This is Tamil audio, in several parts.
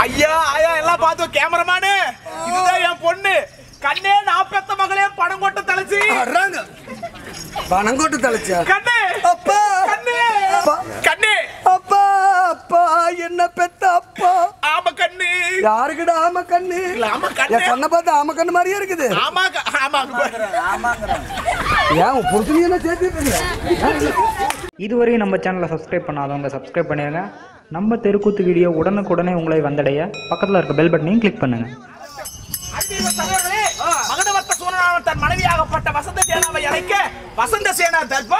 ஐயா ஆயா எல்லாம் பார்த்தோம் கேமராமேனு இதுதான் என் பொண்ணு கண்ணே நான் பெத்த மகளே பணம் கொட்ட தலைச்சி வர்றாங்க பணங்கோட்டு தலைச்சா கண்ணு அப்பா கண்ணு அப்பா. கண்ணு அப்பா அப்பா என்ன பெத்த அப்பா ஆமா கண்ணு யாருக்குடா ஆம கண்ணு இல்ல, ஆமா கண்ணு. என் கண்ணை பார்த்து ஆம கண்ணு மாதிரியே இருக்குது ஆமா க- ஆமா அங்க பாரு. ஏன் உன் புருஷனையும் என்ன சேர்த்து இதுவரையும் நம்ம சேனலை சப்ஸ்கிரைப் பண்ணாதவங்க சப்ஸ்கிரைப் பண்ணிடுங்க நம்ம தெருக்கூத்து வீடியோ உடனுக்குடனே உங்களை வந்தடைய பக்கத்தில் இருக்க பெல் பட்டனையும் கிளிக் பண்ணுங்கள் அன்பிற்குரிய சகோதரர்களே, மகதவர்த்த சூரனானவன் தன் மனைவியாகப்பட்ட வசந்த சேனாவை அழைக்க வசந்த சேனா தர்பா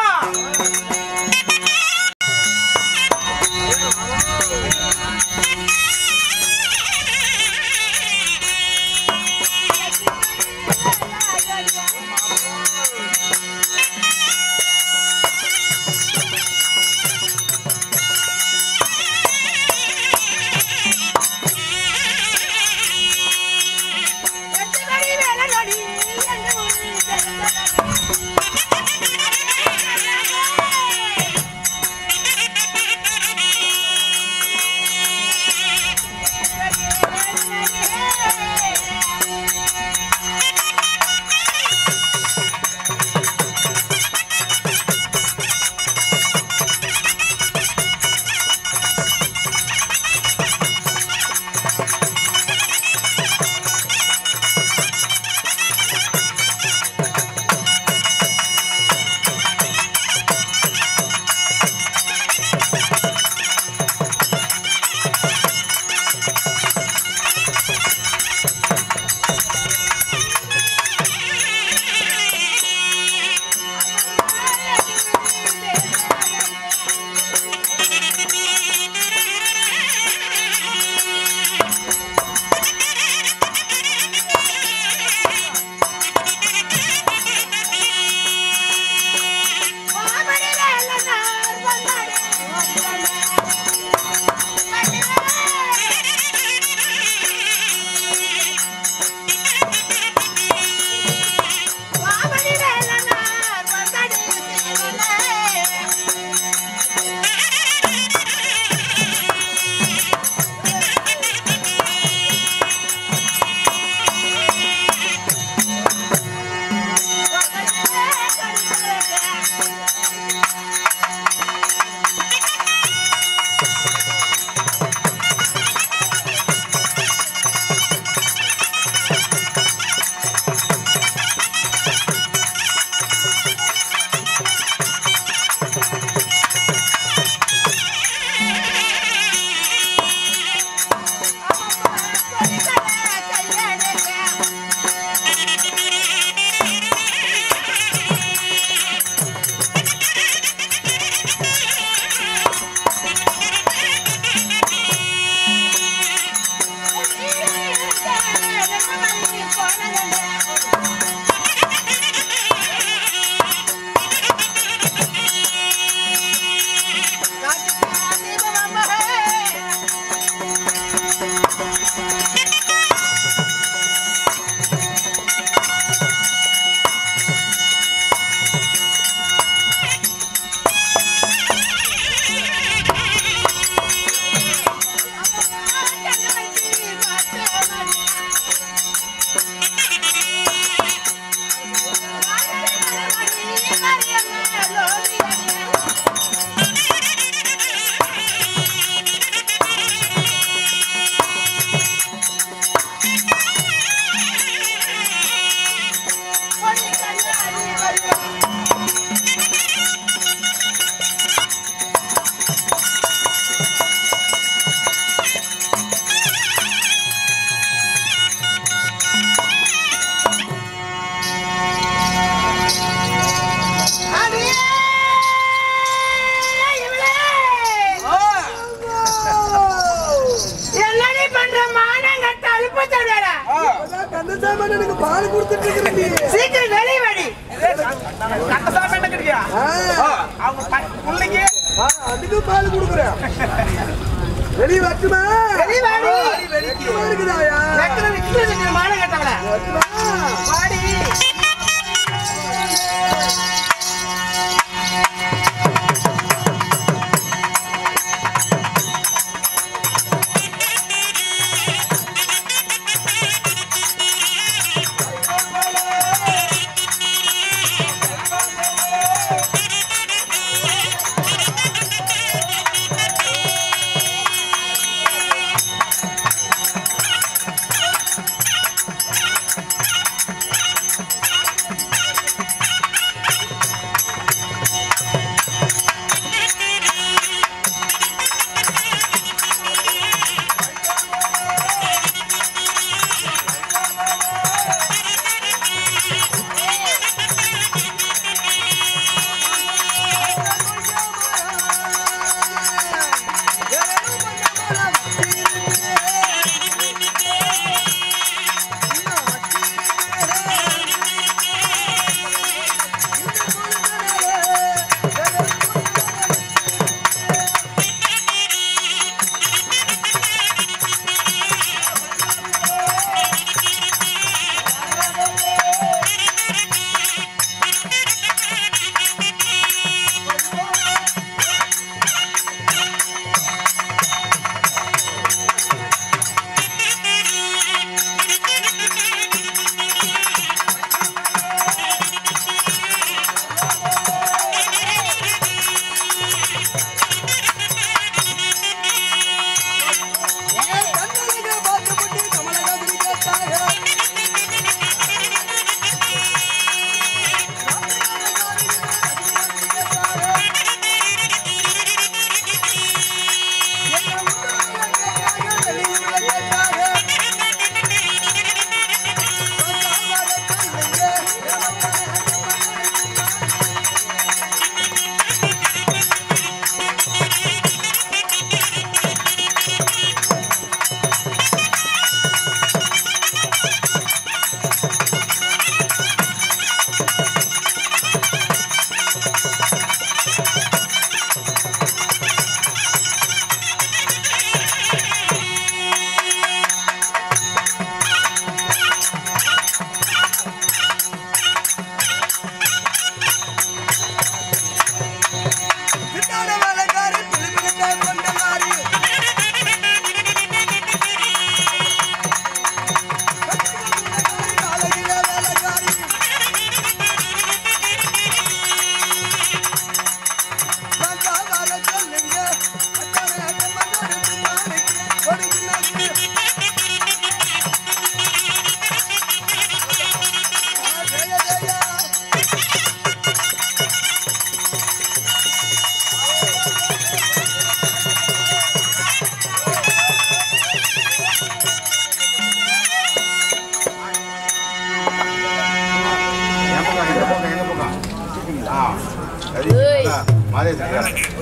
என்னடி பண்ற மானங்கட்ட அழுப்பு தடற கந்தசாமி எனக்கு பால் கொடுத்துட்டு இருக்கிறேன் சீக்கிரம் வெளிய வாடி கந்தசாமி என்ன கிடைக்கியா அவங்க ப- பிள்ளைக்கு அதுக்கும் பால் கொடுக்குறேன் வெளியே வரட்டுமா வெளிய வாடி வெளியே இருக்குதாயா நெக்கல நிக்கல நிக்கிற மானங்கட்டவள வரட்டுமா? வாடி ஆ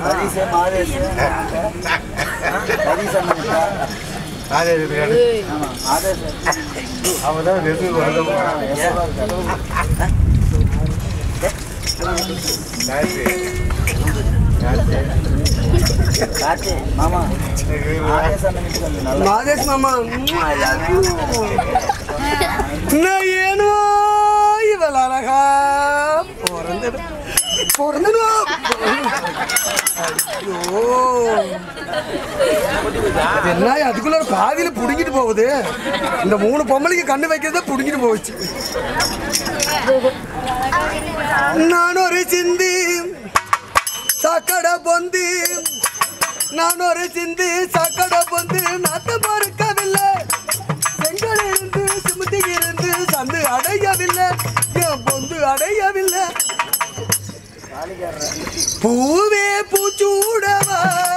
ಮಾದೇಶ್ ಮಾಮ I love you. ನಾ ಏನು ಇವಲ್ಲ ಅಳಗ பொறந்தது பொறந்தனோ ஐயோ அது என்ன அதுக்குள்ள ஒரு பாதியில புடுங்கிட்டு போகுது இந்த மூணு பொம்பளைக்கு கண்ணு வைக்கிறத புடுங்கிட்டு போச்சு நான் ஒரு சிந்தி சக்கட பொந்தி நான் ஒரு சிந்தி சக்கட பொந்து நாத்த மறுக்கவில்லை செங்கல் இருந்து சுமத்தி இருந்து சந்து அடையவில்லை என் பொந்து அடையவில்லை பூவே பூச்சூடவா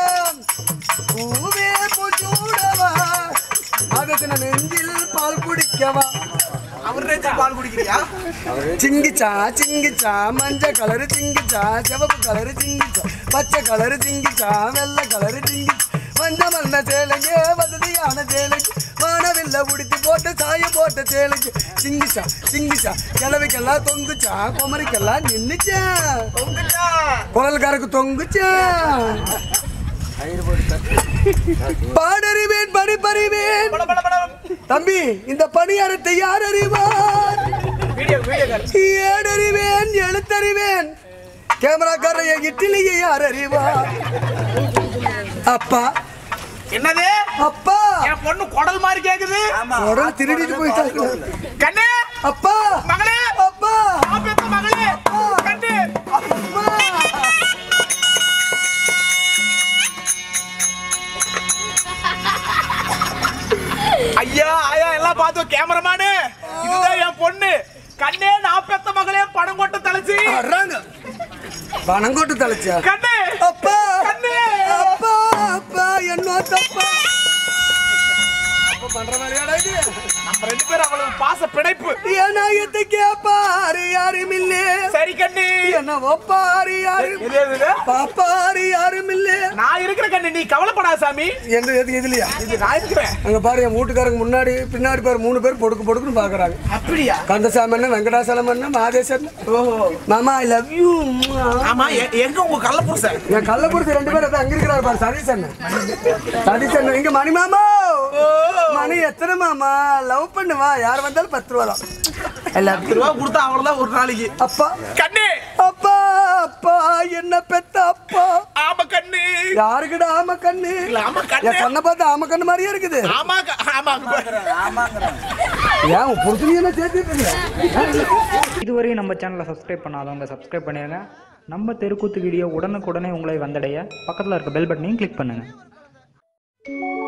பூவே பூச்சூடவா அதுக்கு நான் நெஞ்சில் பால் குடிக்கவா அவர் நெஞ்சில் பால் குடிக்கிறியா சிங்கிச்சா சிங்கிச்சா மஞ்சள் கலரு சிங்கிச்சா சிவப்பு கலரு சிங்கிச்சா பச்சை கலரு சிங்கிச்சா வெள்ளை கலரு சிங்கிச்சா மஞ்ச மண்ண சேலைக்கு வசதியான சேலைக்கு வானவில்ல உடுத்தி போட்டு சாயம் போட்ட சேலைக்கு சிங்கிச்சா சிங்கிச்சா கிழவிக்கெல்லாம் தொங்குச்சா குமரிக்கெல்லாம் நின்னுச்சா குழல்காரக்கு தொங்குச்சா பாடறிவேன் படிப்பறிவேன் பட பட பட தம்பி இந்த பணியாரத்தை யார் அறிவார் வீடியோ வீடியோ கால் ஏடறிவேன் எழுத்தறிவேன் கேமராக்காரர் என் இட்லியை யார் அறிவார் அப்பா என்னது அப்பா என் பொண்ணு குடல் மாதிரி கேக்குது உடனே திருடிட்டு போயிட்டாங்க கண்ணு அப்பா மகளே அப்பா நான் பெத்த மகளே கண்ணு அப்பா ஐயா ஆயா எல்லாம் பார்த்தோம் கேமராமேனு இதுதான் என் பொண்ணு கண்ணே நான் பெத்த மகளே படம் கொட்ட தலைச்சி வர்றாங்க பணங்கோட்டு தலைச்சா கண்ணு அப்பா கண்ணு அப்பா அப்பா என்ன தப்பா அப்பா பண்ற மாதிரியாடா இது நம்ம ரெண்டு பேரும் அவ்வளவு பாச பிணைப்பு ஏன்னா எத்தை கேப்பாரு யாரும் இல்லே சரி கண்ணு என்ன ஒப்பாரு யாரும் எது எது பாப்பாரு யாரும் இல்லே நான் இருக்கிற கண்ணு நீ கவலைப்படாத சாமி எந்த எது இதுலயா இது நான் இருக்கிறேன் அங்க பாரு என் வீட்டுக்காரங்க முன்னாடி பின்னாடி பாரு மூணு பேர் பொடுக்கு பொடுக்குன்னு பாக்குறாங்க அப்படியா கந்தசாமி அண்ணன் வெங்கடாசலம் அண்ணன் மாதேசன் ஓஹோ மாமா ஐ லவ் யூ ஆமா எ- எங்க உங்க கள்ள புருஷன் என் கள்ளக்குறிச்சி ரெண்டு பேரும் அங்க இருக்கிறாரு பாரு சதீஷ் அண்ணன் சதீஷ் அண்ணன் இங்க மணி மாமா மணி எத்தனை மாமா லவ் பண்ணுவா யார் வந்தாலும் பத்து ரூபா தான் ஐ லவ் பத்து ரூபா கொடுத்தா அவ்வளவுதான் ஒரு நாளைக்கு அப்பா கண்ணு அப்பா அப்பா என்ன பெத்த அப்பா ஆமா கண்ணு யாருக்குடா ஆம கண்ணு இல்ல, ஆமா கண்ணு. என் கண்ணை பார்த்து ஆம கண்ணு மாதிரியே இருக்குது ஆமா க- ஆமா ஏன் உன் புருஷனையும் என்ன சேர்த்துட்டு இதுவரையும் நம்ம சேனலை சப்ஸ்கிரைப் பண்ணாதவங்க சப்ஸ்கிரைப் பண்ணிடுங்க நம்ம தெருக்கூத்து வீடியோ உடனுக்குடனே உங்களை வந்தடைய பக்கத்தில் இருக்க பெல் பட்டனையும் கிளிக் பண்ணுங்கள்